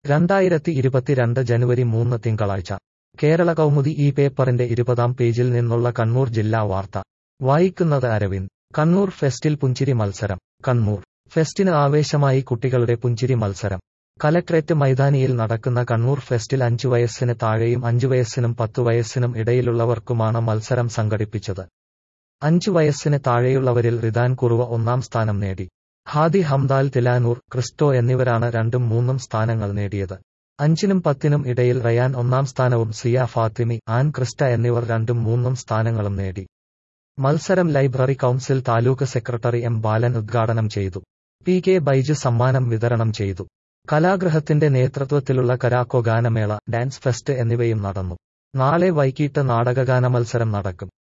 രണ്ടായിരത്തി ഇരുപത്തിരണ്ട് ജനുവരി മൂന്ന് തിങ്കളാഴ്ച കേരള കൗമുദി ഈ പേപ്പറിന്റെ ഇരുപതാം പേജിൽ നിന്നുള്ള കണ്ണൂർ ജില്ലാ വാർത്ത വായിക്കുന്നത് അരവിന്ദ് കണ്ണൂർ ഫെസ്റ്റിൽ പുഞ്ചിരി മത്സരം കണ്ണൂർ ഫെസ്റ്റിന് ആവേശമായി കുട്ടികളുടെ പുഞ്ചിരി മത്സരം കലക്ട്രേറ്റ് മൈതാനിയിൽ നടക്കുന്ന കണ്ണൂർ ഫെസ്റ്റിൽ അഞ്ചു വയസ്സിന് താഴെയും അഞ്ചു വയസ്സിനും പത്തു വയസ്സിനും ഇടയിലുള്ളവർക്കുമാണ് മത്സരം സംഘടിപ്പിച്ചത് അഞ്ചു വയസ്സിന് താഴെയുള്ളവരിൽ റിദാൻ കുറുവ ഒന്നാം സ്ഥാനം നേടി ഹാദി ഹംദാൽ തിലാനൂർ ക്രിസ്റ്റോ എന്നിവരാണ് രണ്ടും മൂന്നും സ്ഥാനങ്ങൾ നേടിയത് അഞ്ചിനും പത്തിനും ഇടയിൽ റയാൻ ഒന്നാം സ്ഥാനവും സിയ ഫാത്തിമി ആൻ ക്രിസ്റ്റ എന്നിവർ രണ്ടും മൂന്നും സ്ഥാനങ്ങളും നേടി മത്സരം library council taluk secretary M Balan ഉദ്ഘാടനം ചെയ്തു പി കെ ബൈജു സമ്മാനം വിതരണം ചെയ്തു കലാഗ്രഹത്തിന്റെ നേതൃത്വത്തിലുള്ള കരാക്കോ ഗാനമേള ഡാൻസ് ഫെസ്റ്റ് എന്നിവയും നടന്നു നാളെ വൈകിട്ട് നാടകഗാന മത്സരം നടക്കും